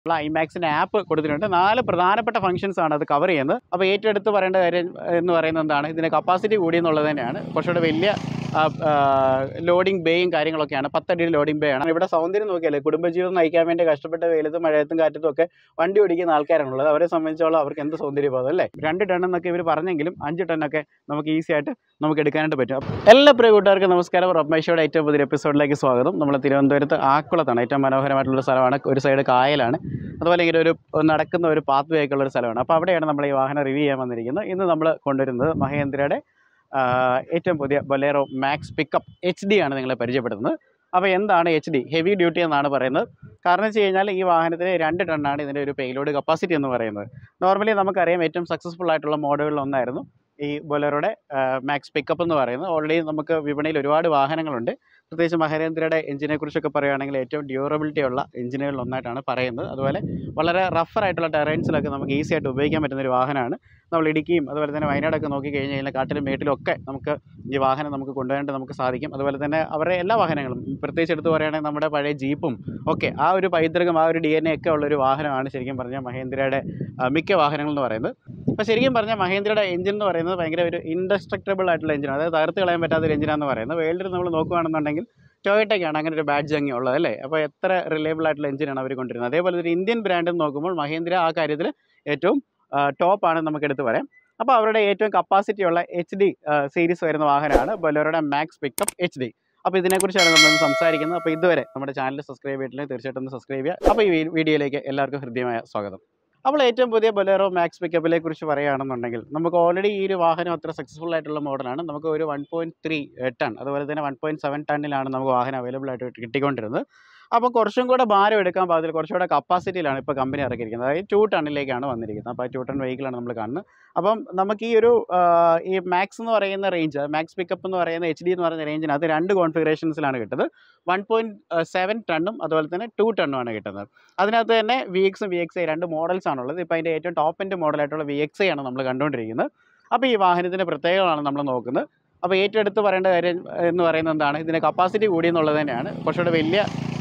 ഉള്ള ഐമാക്സിൻ്റെ ആപ്പ് കൊടുത്തിട്ടുണ്ട് നാല് പ്രധാനപ്പെട്ട ഫംഗ്ഷൻസ് ആണ് അത് കവർ ചെയ്യുന്നത് അപ്പോൾ ഏറ്റവും എടുത്ത് പറയേണ്ട കാര്യം എന്ന് പറയുന്നത് എന്താണ് ഇതിൻ്റെ കപ്പാസിറ്റി കൂടി എന്നുള്ളത് തന്നെയാണ് കുറച്ചുകൂടെ വലിയ ലോഡിംഗ് ബേയും കാര്യങ്ങളൊക്കെയാണ് പത്തടിയുടെ ലോഡിംഗ് ബേ ആണ് ഇവിടെ സൗന്ദര്യം നോക്കിയാലേ കുടുംബജീവിതം നയിക്കാൻ വേണ്ടി കഷ്ടപ്പെട്ട വെയിലത്തും മഴയത്തും കാറ്റത്തും ഒക്കെ വണ്ടി ഓടിക്കുന്ന ആൾക്കാരാണുള്ളത് അവരെ സംബന്ധിച്ചോളം അവർക്ക് എന്ത് സൗന്ദര്യബോധം അല്ലേ രണ്ട് ടൺ എന്നൊക്കെ ഇവർ പറഞ്ഞെങ്കിലും അഞ്ച് ടണ്ണൊക്കെ നമുക്ക് ഈസി ആയിട്ട് നമുക്ക് എടുക്കാനായിട്ട് പറ്റും അപ്പോൾ എല്ലാ പ്രിയ കൂട്ടുകാർക്കും നമസ്കാരം റബ്മേഷയുടെ ഏറ്റവും പുതിയ എപ്പിസോഡിലേക്ക് സ്വാഗതം നമ്മൾ തിരുവനന്തപുരത്ത് ആക്കുളത്താണ് ഏറ്റവും മനോഹരമായിട്ടുള്ള സ്ഥലമാണ് ഒരു സൈഡ് കായലാണ് അതുപോലെ ഇങ്ങനെ ഒരു നടക്കുന്ന ഒരു പാത്ത് വേ ഉള്ള ഒരു സ്ഥലമാണ് അപ്പോൾ അവിടെയാണ് നമ്മൾ ഈ വാഹനം റിവ്യൂ ചെയ്യാൻ വന്നിരിക്കുന്നത് ഇന്ന് നമ്മൾ കൊണ്ടുവരുന്നത് മഹേന്ദ്രയുടെ ആ, ഏറ്റവും പുതിയ Bolero Maxx pickup H D ആണ് നിങ്ങളെ പരിചയപ്പെടുത്തുന്നത് അപ്പോൾ എന്താണ് എച്ച് ഡി ഹെവി ഡ്യൂട്ടി എന്നാണ് പറയുന്നത് കാരണം വെച്ച് കഴിഞ്ഞാൽ ഈ വാഹനത്തിന് രണ്ട് ടണ്ണാണ് ഇതിൻ്റെ ഒരു പേലോഡ് കപ്പാസിറ്റി എന്ന് പറയുന്നത് നോർമലി നമുക്കറിയാം ഏറ്റവും സക്സസ്ഫുൾ ആയിട്ടുള്ള മോഡലുകളിൽ ഒന്നായിരുന്നു ഈ ബൊലേറോയുടെ മാക്സ് പിക്കപ്പ് എന്ന് പറയുന്നത് ഓൾറെഡി നമുക്ക് വിപണിയിൽ ഒരുപാട് വാഹനങ്ങളുണ്ട് പ്രത്യേകിച്ച് മഹേന്ദ്രയുടെ എഞ്ചിനെ കുറിച്ചൊക്കെ പറയുകയാണെങ്കിൽ ഏറ്റവും ഡ്യൂറബിലിറ്റി ഉള്ള എഞ്ചിനുകളിൽ ഒന്നായിട്ടാണ് പറയുന്നത് അതുപോലെ വളരെ റഫർ ആയിട്ടുള്ള ടെറൈൻസിലൊക്കെ നമുക്ക് ഈസി ആയിട്ട് ഉപയോഗിക്കാൻ പറ്റുന്ന ഒരു വാഹനമാണ് നമ്മൾ ഇടുക്കിയും അതുപോലെ തന്നെ വയനാടൊക്കെ നോക്കി കഴിഞ്ഞ് കഴിഞ്ഞാൽ കാട്ടിലും മേട്ടിലും ഒക്കെ നമുക്ക് ഈ വാഹനം നമുക്ക് കൊണ്ടുവരാനായിട്ട് നമുക്ക് സാധിക്കും അതുപോലെ തന്നെ അവരുടെ എല്ലാ വാഹനങ്ങളും പ്രത്യേകിച്ച് എടുത്ത് പറയുകയാണെങ്കിൽ നമ്മുടെ പഴയ ജീപ്പും ഒക്കെ ആ ഒരു പൈതൃകം ആ ഒരു ഡി എൻ എ ഒക്കെ ഉള്ള ഒരു വാഹനമാണ് ശരിക്കും പറഞ്ഞാൽ മഹേന്ദ്രയുടെ ആ, മിക്ക വാഹനങ്ങൾ എന്ന് പറയുന്നത് അപ്പോൾ ശരിക്കും പറഞ്ഞാൽ മഹേന്ദ്രയുടെ എഞ്ചിൻ എന്ന് പറയുന്നത് ഭയങ്കര ഒരു ഇൻഡസ്ട്രക്റ്റബിൾ ആയിട്ടുള്ള എഞ്ചിനാണ് അതായത് തകർത്ത് കളയാൻ പറ്റാത്ത ഒരു എഞ്ചിനാന്ന് പറയുന്നത് വേൾഡിൽ നമ്മൾ നോക്കുകയാണെന്നുണ്ടെങ്കിൽ ടൊയോട്ടയ്ക്കാണ് അങ്ങനെ ഒരു ബാഡ്ജ് അങ്ങി ഉള്ളത് അല്ലേ അപ്പോൾ എത്ര റിലയബിൾ ആയിട്ടുള്ള എഞ്ചിനാണ് അവർ കൊണ്ടിരുന്നത് അതേപോലെ ഒരു ഇന്ത്യൻ ബ്രാൻഡ് നോക്കുമ്പോൾ മഹേന്ദ്ര ആ കാര്യത്തിൽ ഏറ്റവും ടോപ്പ് ആണ് നമുക്ക് എടുത്ത് പറയാം അപ്പോൾ അവരുടെ ഏറ്റവും കപ്പാസിറ്റി ഉള്ള എച്ച് ഡി സീരീസ് വരുന്ന വാഹനമാണ് ബൊലോറയുടെ മാക്സ് പിക്കപ്പ് എച്ച് ഡി അപ്പോൾ ഇതിനെക്കുറിച്ചാണ് നമ്മൾ സംസാരിക്കുന്നത് അപ്പോൾ ഇതുവരെ നമ്മുടെ ചാനൽ സബ്സ്ക്രൈബ് ചെയ്തിട്ടില്ലെങ്കിൽ തീർച്ചയായിട്ടും ഒന്ന് സബ്സ്ക്രൈബ് ചെയ്യുക അപ്പോൾ ഈ വീ- വീഡിയോയിലേക്ക് എല്ലാവർക്കും ഹൃദ്യമായ സ്വാഗതം അപ്പോൾ ഏറ്റവും പുതിയ ബൊലേറോ മാക്സ് പിക്കപ്പിനെ കുറിച്ച് പറയുകയാണെന്നുണ്ടെങ്കിൽ നമുക്ക് ഓൾറെഡി ഈ ഒരു വാഹനം അത്ര സക്സസ്ഫുൾ ആയിട്ടുള്ള മോഡലാണ് നമുക്ക് ഒരു വൺ പോയിൻറ്റ് ത്രീ ടൺ അതുപോലെ തന്നെ വൺ പോയിൻറ്റ് സെവൻ ടണ്ണിലാണ് നമുക്ക് വാഹനം അവൈലബിൾ ആയിട്ട് കിട്ടിക്കൊണ്ടിരുന്നത് അപ്പോൾ കുറച്ചും കൂടെ ഭാരം എടുക്കാൻ പാകത്തിൽ കുറച്ചുകൂടെ കപ്പാസിറ്റിയിലാണ് ഇപ്പോൾ കമ്പനി ഇറക്കിയിരിക്കുന്നത് അതായത് ടു ടണ്ണിലേക്കാണ് വന്നിരിക്കുന്നത് അപ്പോൾ ടു ടൺ വെഹിക്കിളാണ് നമ്മൾ കാണുന്നത് അപ്പം നമുക്ക് ഈ ഒരു ആ, ഈ മാക്സ് എന്ന് പറയുന്ന റേഞ്ച് മാക്സ് പിക്കപ്പ് എന്ന് പറയുന്ന എച്ച് ഡി എന്ന് പറയുന്ന റേഞ്ചിന് അത് രണ്ട് കോൺഫിഗറേഷൻസിലാണ് കിട്ടുന്നത് വൺ പോയിൻറ്റ് സെവൻ ടണ്ണും അതുപോലെ തന്നെ ടു ടണ്ണുമാണ് കിട്ടുന്നത് അതിനകത്ത് തന്നെ വി എക്സും വി എക്സ് ഐ രണ്ട് മോഡൽസ് ആണുള്ളത് ഇപ്പോൾ അതിൻ്റെ ഏറ്റവും ടോപ്പ് എൻ്റെ മോഡലായിട്ടുള്ള വി എക്സ് ഐ ആണ് നമ്മൾ കണ്ടുകൊണ്ടിരിക്കുന്നത് അപ്പോൾ ഈ വാഹനത്തിൻ്റെ പ്രത്യേകതകളാണ് നമ്മൾ നോക്കുന്നത് അപ്പോൾ ഏറ്റവും എടുത്ത് പറയേണ്ട കാര്യം എന്ന് പറയുന്നത് എന്താണ് ഇതിൻ്റെ കപ്പാസിറ്റി കൂടി എന്നുള്ളത് തന്നെയാണ് കുറച്ചുകൂടെ വലിയ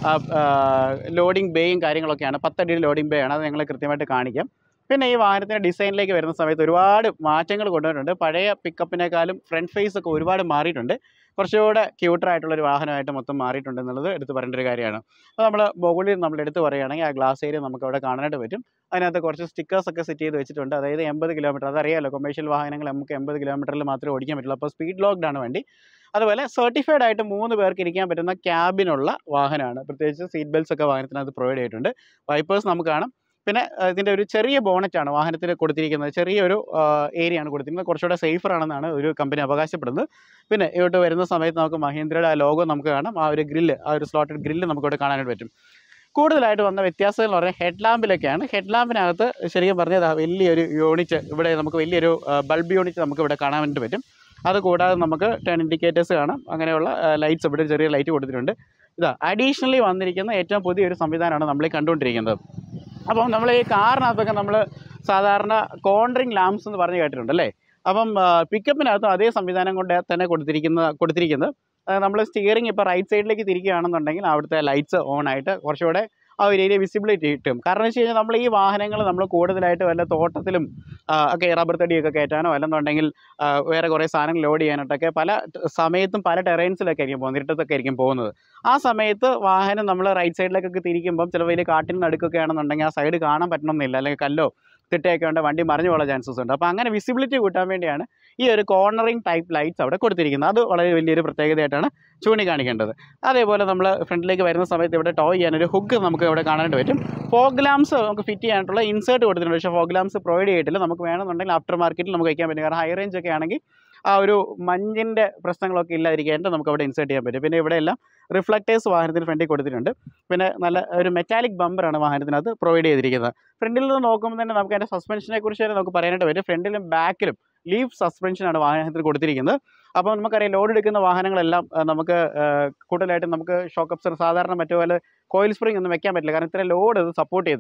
ലോഡിംഗ് ബേയും കാര്യങ്ങളൊക്കെയാണ് പത്തടിയുടെ ലോഡിംഗ് ബേ ആണ് അത് ഞങ്ങൾ കൃത്യമായിട്ട് കാണിക്കാം പിന്നെ ഈ വാഹനത്തിൻ്റെ ഡിസൈനിലേക്ക് വരുന്ന സമയത്ത് ഒരുപാട് മാറ്റങ്ങൾ കൊണ്ടുവന്നിട്ടുണ്ട് പഴയ പിക്കപ്പിനേക്കാളും ഫ്രണ്ട് ഫേസ് ഒക്കെ ഒരുപാട് മാറിയിട്ടുണ്ട് കുറച്ചുകൂടെ ക്യൂട്ടറായിട്ടുള്ളൊരു വാഹനമായിട്ട് മൊത്തം മാറിയിട്ടുണ്ട് എന്നുള്ളത് എടുത്ത് പറയേണ്ട ഒരു കാര്യമാണ് അപ്പോൾ നമ്മൾ മുകളിൽ നമ്മൾ എടുത്ത് പറയുകയാണെങ്കിൽ ആ ഗ്ലാസ് ഏരിയ നമുക്ക് അവിടെ കാണാനായിട്ട് പറ്റും അതിനകത്ത് കുറച്ച് സ്റ്റിക്കേഴ്സ് ഒക്കെ സെറ്റ് ചെയ്ത് വെച്ചിട്ടുണ്ട് അതായത് എൺപത് കിലോമീറ്റർ അതറിയാമല്ലോ കൊമേഴ്ഷ്യൽ വാഹനങ്ങൾ നമുക്ക് എൺപത് കിലോമീറ്ററിൽ മാത്രമേ ഓടിക്കാൻ പറ്റുള്ളൂ അപ്പോൾ സ്പീഡ് ലോക്ക്ഡ് ആണ് വണ്ടി അതുപോലെ സർട്ടിഫൈഡ് ആയിട്ട് മൂന്ന് പേർക്ക് ഇരിക്കാൻ പറ്റുന്ന ക്യാബിനുള്ള വാഹനമാണ് പ്രത്യേകിച്ച് സീറ്റ് ബെൽറ്റ്സ് ഒക്കെ വാഹനത്തിനകത്ത് പ്രൊവൈഡ് ചെയ്തിട്ടുണ്ട് വൈപ്പേഴ്സ് നമുക്ക് കാണാം പിന്നെ ആ, ഇതിൻ്റെ ഒരു ചെറിയ ബോണറ്റാണ് വാഹനത്തിൽ കൊടുത്തിരിക്കുന്നത് ചെറിയൊരു ഏരിയ ആണ് കൊടുത്തിരിക്കുന്നത് കുറച്ചുകൂടെ സേഫർ ആണെന്നാണ് ഒരു കമ്പനി അവകാശപ്പെടുന്നത് പിന്നെ ഇങ്ങോട്ട് വരുന്ന സമയത്ത് നമുക്ക് മഹീന്ദ്രയുടെ ആ ലോഗോ നമുക്ക് കാണാം ആ ഒരു ഗ്രില്ല് ആ ഒരു സ്ലോട്ടഡ് ഗ്രില്ല് നമുക്കിവിടെ കാണാനായിട്ട് പറ്റും കൂടുതലായിട്ട് വന്ന വ്യത്യാസങ്ങൾ എന്ന് പറഞ്ഞാൽ ഹെഡ് ലാമ്പിലൊക്കെയാണ് ഹെഡ് ലാമ്പിനകത്ത് ശരിക്കും പറഞ്ഞാൽ ദാ വലിയൊരു യൂണിറ്റ് ഇവിടെ നമുക്ക് വലിയൊരു ബൾബ് യൂണിറ്റ് നമുക്ക് ഇവിടെ കാണാൻ വേണ്ടി പറ്റും അത് കൂടാതെ നമുക്ക് ടേൺ ഇൻഡിക്കേറ്റേഴ്സ് കാണാം അങ്ങനെയുള്ള ലൈറ്റ്സ് ഇവിടെ ഒരു ചെറിയ ലൈറ്റ് കൊടുത്തിട്ടുണ്ട് ഇതാ അഡീഷണലി വന്നിരിക്കുന്ന ഏറ്റവും പുതിയൊരു സംവിധാനമാണ് നമ്മൾ ഈ കണ്ടുകൊണ്ടിരിക്കുന്നത് അപ്പം നമ്മൾ ഈ കാറിനകത്തൊക്കെ നമ്മൾ സാധാരണ കോൺട്രിങ് ലാംപ്സ് എന്ന് പറഞ്ഞ് കേട്ടിട്ടുണ്ട് അല്ലേ അപ്പം പിക്കപ്പിനകത്തും അതേ സംവിധാനം കൊണ്ട് തന്നെ കൊടുത്തിരിക്കുന്ന കൊടുത്തിരിക്കുന്നത് നമ്മൾ സ്റ്റിയറിംഗ് ഇപ്പോൾ റൈറ്റ് സൈഡിലേക്ക് തിരിക്കുകയാണെന്നുണ്ടെങ്കിൽ അവിടുത്തെ ലൈറ്റ്സ് ഓൺ ആയിട്ട് കുറച്ചുകൂടെ ആ ഒരു ഏരിയ വിസിബിലിറ്റി കിട്ടും കാരണം വെച്ച് കഴിഞ്ഞാൽ നമ്മൾ ഈ വാഹനങ്ങൾ നമ്മൾ കൂടുതലായിട്ട് വല്ല തോട്ടത്തിലും ആ, ഒക്കെ റബ്ബർ തടിയൊക്കെ കയറ്റാനോ അല്ലെന്നുണ്ടെങ്കിൽ ആ, വേറെ കുറേ സാധനങ്ങൾ ലോഡ് ചെയ്യാനായിട്ടൊക്കെ പല ട് സമയത്തും പല ടെറൈൻസിലൊക്കെ ആയിരിക്കും പോകുന്നത് ഇരുട്ടത്തൊക്കെ ആയിരിക്കും പോകുന്നത് ആ സമയത്ത് വാഹനം നമ്മൾ റൈറ്റ് സൈഡിലേക്കൊക്കെ തിരിക്കുമ്പം ചില വലിയ കാട്ടിന് നടുക്കൊക്കെ ആണെന്നുണ്ടെങ്കിൽ ആ സൈഡ് കാണാൻ പറ്റണമെന്നില്ല അല്ലെങ്കിൽ കല്ലോ തിട്ടയൊക്കെ ഉണ്ട് വണ്ടി മറിഞ്ഞു പോകാൻ ചാൻസസ് ഉണ്ട് അപ്പോൾ അങ്ങനെ വിസിബിലിറ്റി കൂട്ടാൻ വേണ്ടിയാണ് ഈ ഒരു കോർണറിങ് ടൈപ്പ് ലൈറ്റ്സ് അവിടെ കൊടുത്തിരിക്കുന്നത് അത് വളരെ വലിയൊരു പ്രത്യേകതയായിട്ടാണ് ചൂണ്ടിക്കാണിക്കേണ്ടത് അതേപോലെ നമ്മൾ ഫ്രണ്ടിലേക്ക് വരുന്ന സമയത്ത് ഇവിടെ ടോ ചെയ്യാനൊരു ഹുക്ക് നമുക്ക് ഇവിടെ കാണാനായിട്ട് പറ്റും ഫോഗ് ലാംസ് നമുക്ക് ഫിറ്റ് ചെയ്യാനായിട്ടുള്ള ഇൻസേർട്ട് കൊടുത്തിട്ടുണ്ട് പക്ഷേ ഫോഗ് ലാംസ് പ്രൊവൈഡ് ചെയ്തിട്ടില്ല നമുക്ക് വേണമെന്നുണ്ടെങ്കിൽ ആഫ്റ്റർ മാർക്കറ്റിൽ നമുക്ക് വയ്ക്കാൻ പറ്റും കാരണം ഹൈ റേഞ്ച് ഒക്കെ ആണെങ്കിൽ ആ ഒരു മഞ്ഞിൻ്റെ പ്രശ്നങ്ങളൊക്കെ ഇല്ലാതിരിക്കാനായിട്ട് നമുക്ക് അവിടെ ഇൻസേർട്ട് ചെയ്യാൻ പറ്റും പിന്നെ ഇവിടെ എല്ലാം റിഫ്ലക്റ്റേഴ്സ് വാഹനത്തിന് ഫ്രണ്ടിൽ കൊടുത്തിട്ടുണ്ട് പിന്നെ നല്ല ഒരു മെറ്റാലിക് ബമ്പറാണ് വാഹനത്തിനകത്ത് പ്രൊവൈഡ് ചെയ്തിരിക്കുന്നത് ഫ്രണ്ടിൽ നിന്ന് നോക്കുമ്പോൾ തന്നെ നമുക്ക് അതിൻ്റെ സസ്പെൻഷനെ കുറിച്ച് തന്നെ നമുക്ക് പറയാനായിട്ട് പറ്റും ഫ്രണ്ടിലും ബാക്കിലും ലീഫ് സസ്പെൻഷനാണ് വാഹനത്തിൽ കൊടുത്തിരിക്കുന്നത് അപ്പോൾ നമുക്കറിയാം ലോഡ് എടുക്കുന്ന വാഹനങ്ങളെല്ലാം ആ, നമുക്ക് ആ, കൂടുതലായിട്ട് നമുക്ക് ഷോക്ക് അപ്സർ സാധാരണ മറ്റു പോലെ കോയിൽ സ്പ്രിംഗ് ഒന്നും വെക്കാൻ പറ്റില്ല കാരണം ഇത്ര ലോഡ് അത് സപ്പോർട്ട് ചെയ്തില്ല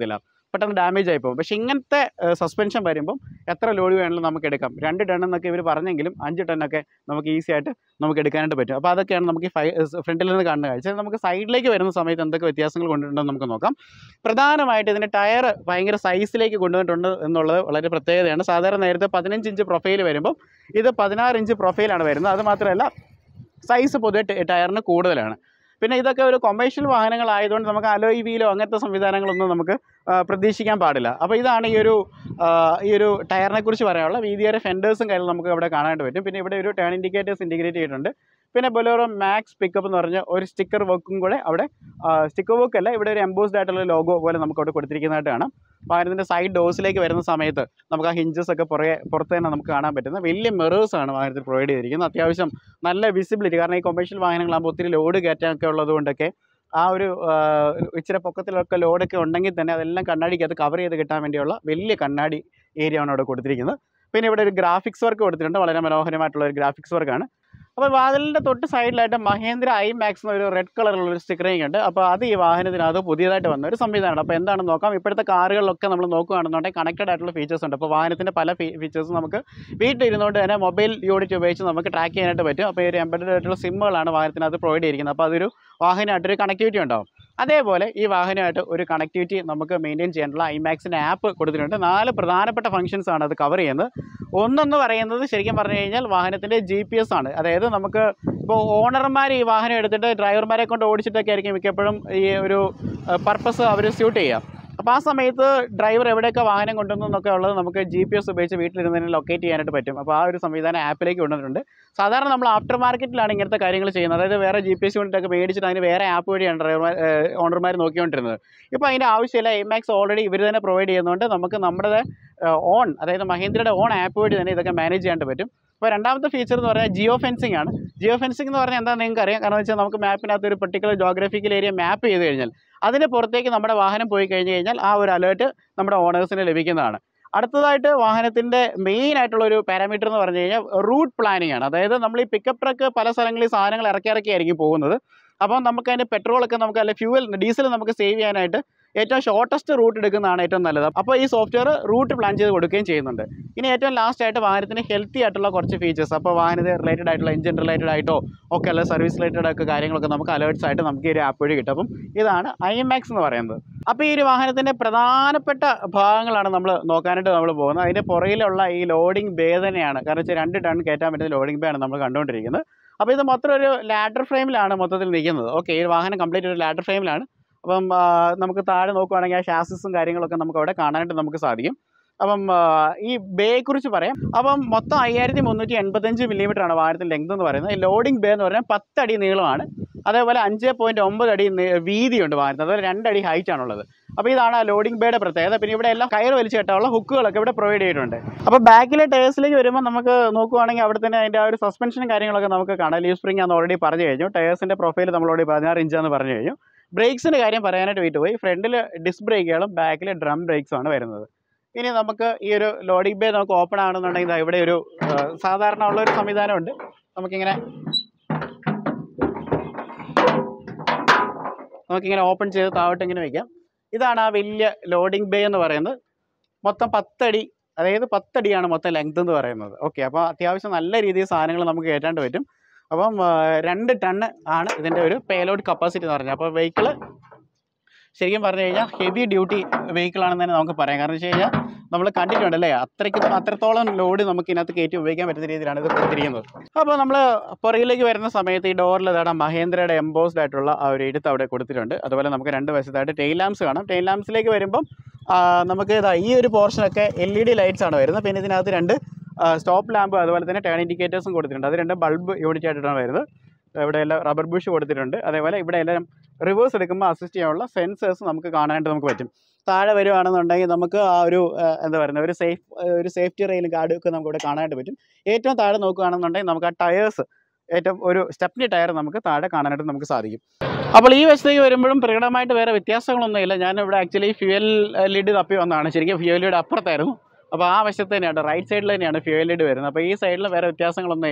പെട്ടെന്ന് ഡാമേജ് ആയി പോകും പക്ഷേ ഇങ്ങനത്തെ സസ്പെൻഷൻ വരുമ്പം എത്ര ലോഡ് വേണമെങ്കിലും നമുക്ക് എടുക്കാം രണ്ട് ടൺ എന്നൊക്കെ ഇവർ പറഞ്ഞെങ്കിലും അഞ്ച് ടണ്ണൊക്കെ നമുക്ക് ഈസി ആയിട്ട് നമുക്ക് എടുക്കാനായിട്ട് പറ്റും അപ്പോൾ അതൊക്കെയാണ് നമുക്ക് ഈ ഫൈ ഫ്രണ്ടിൽ നിന്ന് കാണുന്ന കാഴ്ച നമുക്ക് സൈഡിലേക്ക് വരുന്ന സമയത്ത് എന്തൊക്കെ വ്യത്യാസങ്ങൾ കൊണ്ടിട്ടുണ്ടെന്ന് നമുക്ക് നോക്കാം പ്രധാനമായിട്ട് ഇതിൻ്റെ ടയർ ഭയങ്കര സൈസിലേക്ക് കൊണ്ടുവന്നിട്ടുണ്ട് എന്നുള്ളത് വളരെ പ്രത്യേകതയാണ് സാധാരണ നേരത്തെ പതിനഞ്ച് ഇഞ്ച് പ്രൊഫൈൽ വരുമ്പോൾ ഇത് പതിനാറ് ഇഞ്ച് പ്രൊഫൈലാണ് വരുന്നത് അത് മാത്രമല്ല സൈസ് പൊതുവെ ട- ടയറിന് കൂടുതലാണ് പിന്നെ ഇതൊക്കെ ഒരു കൊമേഴ്ഷ്യൽ വാഹനങ്ങളായതുകൊണ്ട് നമുക്ക് അലോയ് വീലോ അങ്ങനത്തെ സംവിധാനങ്ങളൊന്നും നമുക്ക് ആ, പ്രതീക്ഷിക്കാൻ പാടില്ല അപ്പോൾ ഇതാണ് ഈ ഒരു ആ, ഈ ഒരു ടയറിനെ കുറിച്ച് പറയാനുള്ള വീതിയേറെ ഫെൻഡേഴ്സും കാര്യങ്ങളും നമുക്ക് ഇവിടെ കാണാനായിട്ട് പറ്റും പിന്നെ ഇവിടെ ഒരു ടേൺ ഇൻഡിക്കേറ്റേഴ്സ് ഇൻറ്റിഗ്രേറ്റ് ചെയ്തിട്ടുണ്ട് പിന്നെ ബൊലോറോ മാക്സ് പിക്കപ്പ് എന്ന് പറഞ്ഞ ഒരു സ്റ്റിക്കർ വർക്കും കൂടെ അവിടെ സ്റ്റിക്കർ വർക്ക് അല്ല ഇവിടെ ഒരു എംബോസ്ഡ് ആയിട്ടുള്ള ലോഗോ പോലെ നമുക്ക് അവിടെ കൊടുത്തിരിക്കുന്നതായിട്ട് കാണാം വാഹനത്തിൻ്റെ സൈഡ് ഡോസിലേക്ക് വരുന്ന സമയത്ത് നമുക്ക് ആ ഹിഞ്ചസ് ഒക്കെ പുറകെ പുറത്ത് തന്നെ നമുക്ക് കാണാൻ പറ്റുന്ന വലിയ മിറേഴ്സ് ആണ് വാഹനത്തിൽ പ്രൊവൈഡ് ചെയ്തിരിക്കുന്നത് അത്യാവശ്യം നല്ല വിസിബിലിറ്റി കാരണം ഈ കൊമേഴ്ഷ്യൽ വാഹനങ്ങളാകുമ്പോൾ ഒത്തിരി ലോഡ് കയറ്റാനൊക്കെ ഉള്ളത് കൊണ്ടൊക്കെ ആ ഒരു ആ, ഇച്ചിരി പൊക്കത്തിലൊക്കെ ലോഡൊക്കെ ഉണ്ടെങ്കിൽ തന്നെ അതെല്ലാം കണ്ണാടിക്ക് അത് കവർ ചെയ്ത് കിട്ടാൻ വേണ്ടിയുള്ള വലിയ കണ്ണാടി ഏരിയ ആണ് അവിടെ കൊടുത്തിരിക്കുന്നത് പിന്നെ ഇവിടെ ഒരു ഗ്രാഫിക്സ് വർക്ക് കൊടുത്തിട്ടുണ്ട് വളരെ മനോഹരമായിട്ടുള്ള ഒരു ഗ്രാഫിക്സ് വർക്കാണ് അപ്പോൾ വാതിലിൻ്റെ തൊട്ട് സൈഡിലായിട്ട് മഹേന്ദ്ര ഐ മാക്സ് എന്നൊരു റെഡ് കളറുള്ള ഒരു സ്റ്റിക്കറിങ് ഉണ്ട് അപ്പോൾ അത് ഈ വാഹനത്തിനകത്ത് പുതിയതായിട്ട് വന്ന ഒരു സംവിധാനമാണ് അപ്പോൾ എന്താണെന്ന് നോക്കാം ഇപ്പോഴത്തെ കാറുകളിലൊക്കെ നമ്മൾ നോക്കുകയാണെന്നുണ്ടെങ്കിൽ കണക്റ്റഡ് ആയിട്ടുള്ള ഫീച്ചേഴ്സ് ഉണ്ട് അപ്പോൾ വാഹനത്തിൻ്റെ പല ഫീച്ചേഴ്സും നമുക്ക് വീട്ടിലിരുന്നുകൊണ്ട് തന്നെ മൊബൈൽ യൂണിറ്റ് ഉപയോഗിച്ച് നമുക്ക് ട്രാക്ക് ചെയ്യാനായിട്ട് പറ്റും അപ്പോൾ ഈ ഒരു എംബഡഡ് ആയിട്ടുള്ള സിമ്മുകളാണ് വാഹനത്തിനകത്ത് പ്രൊവൈഡ് ചെയ്തിരിക്കുന്നത് അപ്പോൾ അതൊരു വാഹനമായിട്ടൊരു കണക്ടിവിറ്റി ഉണ്ടാവും അതേപോലെ ഈ വാഹനമായിട്ട് ഒരു കണക്ടിവിറ്റി നമുക്ക് മെയിൻറ്റെയിൻ ചെയ്യാനുള്ള ഐമാക്സിൻ്റെ ആപ്പ് കൊടുത്തിട്ടുണ്ട് നാല് പ്രധാനപ്പെട്ട ഫങ്ഷൻസ് ആണ് അത് കവർ ചെയ്യുന്നത് ഒന്നെന്ന് പറയുന്നത് ശരിക്കും പറഞ്ഞു കഴിഞ്ഞാൽ വാഹനത്തിൻ്റെ ജി പി എസ് ആണ് അതായത് നമുക്ക് ഇപ്പോൾ ഓണർമാർ ഈ വാഹനം എടുത്തിട്ട് ഡ്രൈവർമാരെ കൊണ്ട് ഓടിച്ചിട്ടൊക്കെ ആയിരിക്കും മിക്കപ്പോഴും ഈ ഒരു പർപ്പസ് അവർ സ്യൂട്ട് ചെയ്യുക അപ്പോൾ ആ സമയത്ത് ഡ്രൈവർ എവിടെയൊക്കെ വാഹനം കൊണ്ടുവന്നു എന്നൊക്കെ ഉള്ളത് നമുക്ക് ജി പി എസ് ഉപയോഗിച്ച് വീട്ടിലിരുന്ന് തന്നെ ലൊക്കേറ്റ് ചെയ്യാനായിട്ട് പറ്റും അപ്പോൾ ആ ഒരു സംവിധാനം ആപ്പിലേക്ക് കൊണ്ടുവന്നിട്ടുണ്ട് സാധാരണ നമ്മൾ ആഫ്റ്റർ മാർക്കറ്റിലാണ് ഇങ്ങനത്തെ കാര്യങ്ങൾ ചെയ്യുന്നത് അതായത് വേറെ ജി പി എസ് യൂണിറ്റ് ഒക്കെ മേടിച്ചിട്ട് അതിന് വേറെ ആപ്പ് വഴിയാണ് ഡ്രൈവർമാർ ഓണർമാർ നോക്കിക്കൊണ്ടിരുന്നത് ഇപ്പോൾ അതിൻ്റെ ആവശ്യമില്ല എമാക്സ് ഓൾറെഡി ഇവർ തന്നെ പ്രൊവൈഡ് ചെയ്യുന്നതുകൊണ്ട് നമുക്ക് നമ്മുടെ ഓൺ അതായത് മഹീന്ദ്രയുടെ ഓൺ ആപ്പ് വഴി തന്നെ ഇതൊക്കെ മാനേജ് ചെയ്യാനായിട്ട് പറ്റും അപ്പോൾ രണ്ടാമത്തെ ഫീച്ചർ എന്ന് പറഞ്ഞാൽ ജിയോ ഫെൻസിങ് ആണ് ജിയോ ഫെൻസിങ് എന്ന് പറഞ്ഞാൽ എന്താ നിങ്ങൾക്ക് അറിയാം കാരണം വെച്ചാൽ നമുക്ക് മാപ്പിനകത്ത് ഒരു പെർട്ടിക്കുലർ ജോഗ്രഫിക്കൽ ഏരിയ മാപ്പ് ചെയ്ത് കഴിഞ്ഞാൽ അതിന് പുറത്തേക്ക് നമ്മുടെ വാഹനം പോയി കഴിഞ്ഞ് കഴിഞ്ഞാൽ ആ ഒരു അലേർട്ട് നമ്മുടെ ഓണേഴ്സിന് ലഭിക്കുന്നതാണ് അടുത്തതായിട്ട് വാഹനത്തിൻ്റെ മെയിൻ ആയിട്ടുള്ള ഒരു പാരാമീറ്റർ എന്ന് പറഞ്ഞു കഴിഞ്ഞാൽ റൂട്ട് പ്ലാനിങ് ആണ് അതായത് നമ്മൾ ഈ പിക്കപ്പ് ട്രക്ക് പല സ്ഥലങ്ങളിൽ സാധനങ്ങൾ ഇറക്കി ഇറക്കി ആയിരിക്കും പോകുന്നത് അപ്പം നമുക്ക് അതിൻ്റെ പെട്രോളൊക്കെ നമുക്ക് അല്ലെങ്കിൽ ഫ്യൂവൽ ഡീസൽ നമുക്ക് സേവ് ചെയ്യാനായിട്ട് ഏറ്റവും ഷോർട്ടസ്റ്റ് റൂട്ട് എടുക്കുന്നതാണ് ഏറ്റവും നല്ലത് അപ്പോൾ ഈ സോഫ്റ്റ്വെയർ റൂട്ട് പ്ലാൻ ചെയ്ത് കൊടുക്കുകയും ചെയ്യുന്നുണ്ട് ഇനി ഏറ്റവും ലാസ്റ്റ് ആയിട്ട് വാഹനത്തിന് ഹെൽത്തി ആയിട്ടുള്ള കുറച്ച് ഫീച്ചേഴ്സ് അപ്പോൾ വാഹനത്തെ റിലേറ്റഡ് ആയിട്ടുള്ള എഞ്ചിൻ റിലേറ്റഡ് ആയിട്ടോ ഒക്കെ അല്ല സർവീസ് റിലേറ്റഡ് ഒക്കെ കാര്യങ്ങളൊക്കെ നമുക്ക് അലേർട്സ് ആയിട്ട് നമുക്ക് ഈ ഒരു ആപ്പ് വഴി കിട്ടും അപ്പം ഇതാണ് ഐ മാക്സ് എന്ന് പറയുന്നത് അപ്പോൾ ഈ ഒരു വാഹനത്തിൻ്റെ പ്രധാനപ്പെട്ട ഭാഗങ്ങളാണ് നമ്മൾ നോക്കാനായിട്ട് നമ്മൾ പോകുന്നത് അതിൻ്റെ പുറകിലുള്ള ഈ ലോഡിംഗ് ബേ തന്നെയാണ് കാരണം വെച്ചാൽ രണ്ട് ടൺ കയറ്റാൻ പറ്റുന്ന ലോഡിംഗ് ബേ ആണ് നമ്മൾ കണ്ടുകൊണ്ടിരിക്കുന്നത് അപ്പോൾ ഇത് മൊത്തം ഒരു ലാഡർ ഫ്രെയിമിലാണ് മൊത്തത്തിൽ നിൽക്കുന്നത് ഓക്കെ ഈ വാഹനം കംപ്ലീറ്റ് ഒരു ലാഡർ ഫ്രെയിമിലാണ് അപ്പം ആ, നമുക്ക് താഴെ നോക്കുവാണെങ്കിൽ ആ ഷാസിസും കാര്യങ്ങളൊക്കെ നമുക്ക് അവിടെ കാണാനായിട്ട് നമുക്ക് സാധിക്കും അപ്പം ആ, ഈ ബേയെക്കുറിച്ച് പറയാം അപ്പം മൊത്തം അയ്യായിരത്തി മുന്നൂറ്റി എൺപത്തഞ്ച് മില്ലിമീറ്റർ ആണ് വാഹനത്തിൻ്റെ ലെങ്ത് എന്ന് പറയുന്നത് ഈ ലോഡിംഗ് ബേ എന്ന് പറഞ്ഞാൽ പത്തടി നീളമാണ് അതേപോലെ അഞ്ച് പോയിൻറ്റ് ഒമ്പത് അടി നീ- വീതിയുണ്ട് വാഹനത്തിന് അതുപോലെ രണ്ടടി ഹൈറ്റ് ആണുള്ളത് അപ്പോൾ ഇതാണ് ആ ലോഡിംഗ് ബേയുടെ പ്രത്യേകത പിന്നെ ഇവിടെ എല്ലാം കയർ വലിച്ച് കെട്ടാനുള്ള ഹുക്കുകളൊക്കെ ഇവിടെ പ്രൊവൈഡ് ചെയ്തിട്ടുണ്ട് അപ്പോൾ ബാക്കിലെ ടയേഴ്സിലേക്ക് വരുമ്പോൾ നമുക്ക് നോക്കുവാണെങ്കിൽ അവിടെ തന്നെ അതിൻ്റെ ആ ഒരു സസ്പെൻഷനും കാര്യങ്ങളൊക്കെ നമുക്ക് കാണാം ലീവ് സ്പ്രിംഗ് ആണെന്ന് ഓൾറെഡി പറഞ്ഞു കഴിഞ്ഞു ടയേഴ്സിൻ്റെ പ്രൊഫൈൽ നമ്മൾ ഓൾറെഡി പതിനാറ് ഇഞ്ചാന്ന് പറഞ്ഞു കഴിഞ്ഞു ബ്രേക്സിൻ്റെ കാര്യം പറയാനായിട്ട് വിട്ടുപോയി ഫ്രണ്ടിൽ ഡിസ്ക് ബ്രേക്കുകളും ബാക്കിൽ ഡ്രം ബ്രേക്സും ആണ് വരുന്നത് ഇനി നമുക്ക് ഈ ഒരു ലോഡിംഗ് ബേ നമുക്ക് ഓപ്പൺ ആണെന്നുണ്ടെങ്കിൽ ദാ ഇവിടെ ഒരു ആ, സാധാരണ ഉള്ള ഒരു സംവിധാനമുണ്ട് നമുക്കിങ്ങനെ നമുക്കിങ്ങനെ ഓപ്പൺ ചെയ്ത് താഴോട്ട് ഇങ്ങനെ വയ്ക്കാം ഇതാണ് ആ വലിയ ലോഡിംഗ് ബേ എന്ന് പറയുന്നത് മൊത്തം പത്തടി അതായത് പത്തടിയാണ് മൊത്തം ലെങ്ത് എന്ന് പറയുന്നത് ഓക്കെ അപ്പോൾ അത്യാവശ്യം നല്ല രീതിയിൽ സാധനങ്ങൾ നമുക്ക് കയറ്റാണ്ട് പറ്റും അപ്പം ആ, രണ്ട് ടണ്ണ് ആണ് ഇതിൻ്റെ ഒരു പേലോഡ് കപ്പാസിറ്റി എന്ന് പറഞ്ഞാൽ അപ്പോൾ വെഹിക്കിള് ശരിക്കും പറഞ്ഞു കഴിഞ്ഞാൽ ഹെവി ഡ്യൂട്ടി വെഹിക്കിൾ ആണെന്ന് തന്നെ നമുക്ക് പറയാം കാരണം വെച്ച് കഴിഞ്ഞാൽ നമ്മൾ കണ്ടിട്ടുണ്ടല്ലേ അത്രയ്ക്ക് അത്രത്തോളം ലോഡ് നമുക്ക് ഇതിനകത്ത് കയറ്റി ഉപയോഗിക്കാൻ പറ്റുന്ന രീതിയിലാണ് ഇത് കൊടുത്തിരിക്കുന്നത് അപ്പോൾ നമ്മൾ പുറകിലേക്ക് വരുന്ന സമയത്ത് ഈ ഡോറിൽ ഇതാണ് മഹേന്ദ്രയുടെ എംബോസ്ഡ് ആയിട്ടുള്ള ആ ഒരു എഴുത്ത് അവിടെ കൊടുത്തിട്ടുണ്ട് അതുപോലെ നമുക്ക് രണ്ട് വശത്തായിട്ട് ടെയിൽ ലാംപ്സ് കാണാം ടെയിൽ ലാംപ്സിലേക്ക് വരുമ്പം ആ, നമുക്ക് ഇതാ ഈ ഒരു പോർഷനൊക്കെ എൽ ഇ ഡി ലൈറ്റ്സ് ആണ് വരുന്നത് പിന്നെ ഇതിനകത്ത് രണ്ട് സ്റ്റോപ്പ് ലാമ്പ് അതുപോലെ തന്നെ ടേൺ ഇൻഡിക്കേറ്റേഴ്സും കൊടുത്തിട്ടുണ്ട് അത് രണ്ട് ബൾബ് യൂണിറ്റ് ആയിട്ടാണ് വരുന്നത് ഇവിടെ എല്ലാം റബ്ബർ ബുഷ് കൊടുത്തിട്ടുണ്ട് അതേപോലെ ഇവിടെ എല്ലാം റിവേഴ്സ് എടുക്കുമ്പോൾ അസിസ്റ്റ് ചെയ്യാനുള്ള സെൻസേഴ്സ് നമുക്ക് കാണാനായിട്ട് നമുക്ക് പറ്റും താഴെ വരുവാണെന്നുണ്ടെങ്കിൽ നമുക്ക് ആ ഒരു ആ, എന്താ പറയുന്നത് ഒരു സേഫ് ഒരു സേഫ്റ്റി റെയിലും ഗാർഡും ഒക്കെ നമുക്ക് ഇവിടെ കാണാനായിട്ട് പറ്റും ഏറ്റവും താഴെ നോക്കുകയാണെന്നുണ്ടെങ്കിൽ നമുക്ക് ആ ടയേഴ്സ് ഏറ്റവും ഒരു സ്റ്റെപ്നി ടയർ നമുക്ക് താഴെ കാണാനായിട്ട് നമുക്ക് സാധിക്കും അപ്പോൾ ഈ വശത്തേക്ക് വരുമ്പോഴും പ്രകടമായിട്ട് വേറെ വ്യത്യാസങ്ങളൊന്നുമില്ല ഞാൻ ഇവിടെ ആക്ച്വലി ഫ്യൂവൽ ലിഡ് തപ്പി വന്നതാണ് ശരിക്കും ഫ്യൂവൽ ലിഡ് അപ്പുറത്തായിരുന്നു അപ്പോൾ ആ വശത്ത് തന്നെയാണ് റൈറ്റ് സൈഡിൽ തന്നെയാണ് ഫ്യൂവൽ ലിഡ് വരുന്നത് അപ്പോൾ ഈ സൈഡിൽ വേറെ വ്യത്യാസങ്ങളൊന്നുമില്ല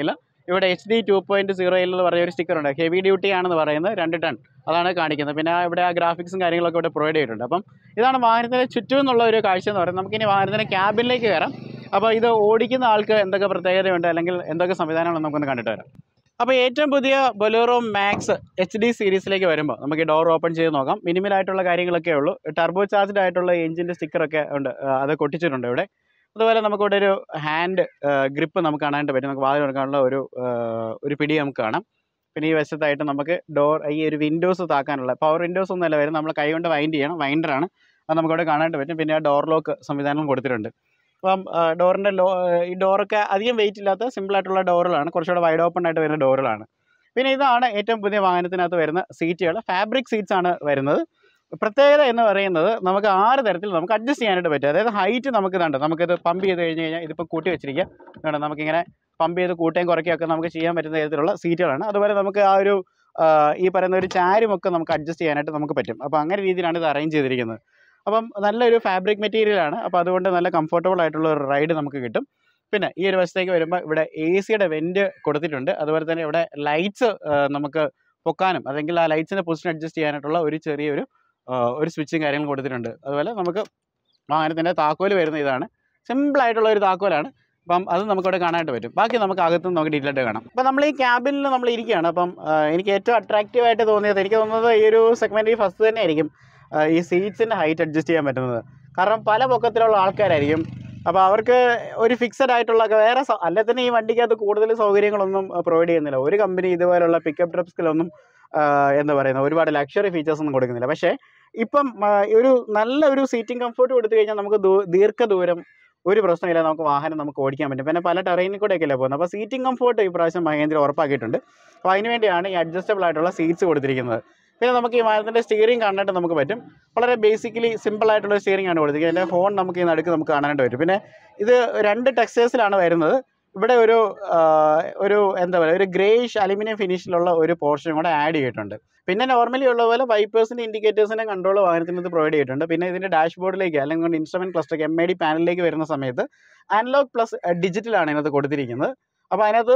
ഇവിടെ എച്ച് ഡി ടു പോയിൻറ്റ് സീറോയിൽ എന്ന് പറയുന്ന ഒരു സ്റ്റിക്കർ ഉണ്ട് ഹെവി ഡ്യൂട്ടി ആണെന്ന് പറയുന്നത് രണ്ട് ടൺ അതാണ് കാണിക്കുന്നത് പിന്നെ ആ ഇവിടെ ആ ഗ്രാഫിക്സും കാര്യങ്ങളൊക്കെ ഇവിടെ പ്രൊവൈഡ് ചെയ്തിട്ടുണ്ട് അപ്പം ഇതാണ് വാഹനത്തിന് ചുറ്റും എന്നുള്ള ഒരു കാഴ്ച എന്ന് പറയുന്നത് നമുക്കിനി വാഹനത്തിൻ്റെ ക്യാബിനിലേക്ക് കയറാം അപ്പോൾ ഇത് ഓടിക്കുന്ന ആൾക്ക് എന്തൊക്കെ പ്രത്യേകതയുണ്ട് അല്ലെങ്കിൽ എന്തൊക്കെ സംവിധാനമുണ്ടെന്ന് നമുക്കൊന്ന് കണ്ടിട്ട് വരാം അപ്പോൾ ഏറ്റവും പുതിയ ബൊലേറോ മാക്സ് എച്ച് ഡി സീരീസിലേക്ക് വരുമ്പോൾ നമുക്ക് ഡോർ ഓപ്പൺ ചെയ്ത് നോക്കാം മിനിമൽ ആയിട്ടുള്ള കാര്യങ്ങളൊക്കെ ഉള്ളൂ ടർബോ ചാർജ്ഡ് ആയിട്ടുള്ള എഞ്ചിൻ്റെ സ്റ്റിക്കറൊക്കെ ഉണ്ട് ആ, അത് കൊട്ടിച്ചിട്ടുണ്ട് ഇവിടെ അതുപോലെ നമുക്കിവിടെ ഒരു ഹാൻഡ് ഗ്രിപ്പ് നമുക്ക് കാണാനായിട്ട് പറ്റും നമുക്ക് വാതിൽ തുറക്കാനുള്ള ഒരു ആ, ഒരു പിടി നമുക്ക് കാണാം പിന്നെ ഈ വശത്തായിട്ട് നമുക്ക് ഡോർ ഈ ഒരു വിൻഡോസ് താക്കാനുള്ള പവർ വിൻഡോസ് ഒന്നുമല്ല വരും നമ്മൾ കൈ കൊണ്ട് വൈൻഡ് ചെയ്യണം വൈൻഡറാണ് അത് നമുക്കിവിടെ കാണാനായിട്ട് പറ്റും പിന്നെ ആ ഡോർ ലോക്ക് സംവിധാനം കൊടുത്തിട്ടുണ്ട് അപ്പം ഡോറിൻ്റെ ലോ ഈ ഡോറൊക്കെ അധികം വെയിറ്റ് ഇല്ലാത്ത സിമ്പിളായിട്ടുള്ള ഡോറുകളാണ് കുറച്ചുകൂടെ വൈഡ് ഓപ്പൺ ആയിട്ട് വരുന്ന ഡോറുകളാണ് പിന്നെ ഇതാണ് ഏറ്റവും പുതിയ വാഹനത്തിനകത്ത് വരുന്ന സീറ്റുകൾ ഫാബ്രിക് സീറ്റ്സ് ആണ് വരുന്നത് പ്രത്യേകത എന്ന് പറയുന്നത് നമുക്ക് ആറ് തരത്തിൽ നമുക്ക് അഡ്ജസ്റ്റ് ചെയ്യാനായിട്ട് പറ്റും അതായത് ഹൈറ്റ് നമുക്ക് ഇതുണ്ട് നമുക്കിത് പമ്പ് ചെയ്ത് കഴിഞ്ഞ് കഴിഞ്ഞാൽ ഇതിപ്പോൾ കൂട്ടി വെച്ചിരിക്കുക ഇതുണ്ട് നമുക്കിങ്ങനെ പമ്പ് ചെയ്ത് കൂട്ടുകയും കുറയ്ക്കുകയൊക്കെ നമുക്ക് ചെയ്യാൻ പറ്റുന്ന തരത്തിലുള്ള സീറ്റുകളാണ് അതുപോലെ നമുക്ക് ആ ഒരു ആ, ഈ പറയുന്ന ഒരു ചാരുമൊക്കെ നമുക്ക് അഡ്ജസ്റ്റ് ചെയ്യാനായിട്ട് നമുക്ക് പറ്റും അപ്പോൾ അങ്ങനെ രീതിയിലാണ് ഇത് അറേഞ്ച് ചെയ്തിരിക്കുന്നത് അപ്പം നല്ലൊരു ഫാബ്രിക് മെറ്റീരിയലാണ് അപ്പോൾ അതുകൊണ്ട് നല്ല കംഫർട്ടബിൾ ആയിട്ടുള്ള ഒരു റൈഡ് നമുക്ക് കിട്ടും പിന്നെ ഈ ഒരു വശത്തേക്ക് വരുമ്പോൾ ഇവിടെ എ സിയുടെ വെൻറ്റ് കൊടുത്തിട്ടുണ്ട് അതുപോലെ തന്നെ ഇവിടെ ലൈറ്റ്സ് നമുക്ക് പൊക്കാനും അല്ലെങ്കിൽ ആ ലൈറ്റ്സിൻ്റെ പൊസിഷൻ അഡ്ജസ്റ്റ് ചെയ്യാനായിട്ടുള്ള ഒരു ചെറിയൊരു ആ, ഒരു സ്വിച്ചും കാര്യങ്ങളും കൊടുത്തിട്ടുണ്ട് അതുപോലെ നമുക്ക് വാഹനത്തിൻ്റെ താക്കോൽ വരുന്ന ഇതാണ് സിമ്പിൾ ആയിട്ടുള്ള ഒരു താക്കോലാണ് അപ്പം അത് നമുക്കിവിടെ കാണാനായിട്ട് പറ്റും ബാക്കി നമുക്ക് അകത്തുനിന്ന് നമുക്ക് ഡീറ്റെയിൽ ആയിട്ട് കാണാം അപ്പം നമ്മൾ ഈ ക്യാബിനിൽ നമ്മൾ ഇരിക്കുകയാണ് അപ്പം ആ, എനിക്ക് ഏറ്റവും അട്രാക്റ്റീവ് ആയിട്ട് തോന്നിയത് എനിക്ക് തോന്നുന്നത് ഈ ഒരു സെഗ്മെൻറ്റിൽ ഫസ്റ്റ് തന്നെ ആയിരിക്കും ആ, ഈ സീറ്റ്സിൻ്റെ ഹൈറ്റ് അഡ്ജസ്റ്റ് ചെയ്യാൻ പറ്റുന്നത് കാരണം പല പൊക്കത്തിലുള്ള ആൾക്കാരായിരിക്കും അപ്പോൾ അവർക്ക് ഒരു ഫിക്സഡ് ആയിട്ടുള്ള വേറെ സ- അല്ലെ തന്നെ ഈ വണ്ടിക്കകത്ത് കൂടുതൽ സൗകര്യങ്ങളൊന്നും പ്രൊവൈഡ് ചെയ്യുന്നില്ല ഒരു കമ്പനി ഇതുപോലുള്ള പിക്കപ്പ് ട്രിപ്സിലൊന്നും എന്താ പറയുന്നത് ഒരുപാട് ലക്ഷറി ഫീച്ചേഴ്സ് ഒന്നും കൊടുക്കുന്നില്ല പക്ഷേ ഇപ്പം ആ, ഒരു നല്ല ഒരു സീറ്റിംഗ് കംഫർട്ട് കൊടുത്തു കഴിഞ്ഞാൽ നമുക്ക് ദൂ- ദീർഘദൂരം ഒരു പ്രശ്നമില്ല നമുക്ക് വാഹനം നമുക്ക് ഓടിക്കാൻ പറ്റും പിന്നെ പല ടെറൈനിൽ കൂടെയൊക്കെ അല്ലേ പോകുന്നത് അപ്പോൾ സീറ്റിംഗ് കംഫർട്ട് ഈ പ്രാവശ്യം മഹേന്ദ്ര ഉറപ്പാക്കിയിട്ടുണ്ട് അപ്പോൾ അതിന് വേണ്ടിയാണ് ഈ അഡ്ജസ്റ്റബിൾ ആയിട്ടുള്ള സീറ്റ്സ് കൊടുത്തിരിക്കുന്നത് പിന്നെ നമുക്ക് ഈ വാഹനത്തിൻ്റെ സ്റ്റിയറിംഗ് കാണാനായിട്ട് നമുക്ക് പറ്റും വളരെ ബേസിക്കലി സിമ്പിൾ ആയിട്ടുള്ള സ്റ്റിയറിംഗ് ആണ് കൊടുത്തിരിക്കുന്നത് അതിൻ്റെ ഫോൺ നമുക്ക് ഈ നടുക്ക് നമുക്ക് കാണാനായിട്ട് പറ്റും പിന്നെ ഇത് രണ്ട് ടെക്സ്റ്റേഴ്സിലാണ് വരുന്നത് ഇവിടെ ഒരു ആ, ഒരു എന്താ പറയുക ഒരു ഗ്രേഷ് അലുമിനിയം ഫിനിഷിലുള്ള ഒരു പോർഷൻ കൂടെ ആഡ് ചെയ്തിട്ടുണ്ട് പിന്നെ നോർമലി ഉള്ള പോലെ വൈപ്പേഴ്സിൻ്റെ ഇൻഡിക്കേറ്റേഴ്സിൻ്റെ കൺട്രോൾ വാഹനത്തിനകത്ത് പ്രൊവൈഡ് ചെയ്തിട്ടുണ്ട് പിന്നെ ഇതിൻ്റെ ഡാഷ്ബോർഡിലേക്ക് അല്ലെങ്കിൽ instrument cluster M I D പാനലിലേക്ക് വരുന്ന സമയത്ത് അനലോഗ് പ്ലസ് ഡിജിറ്റലാണ് ഇതിനകത്ത് കൊടുത്തിരിക്കുന്നത് അപ്പോൾ അതിനകത്ത്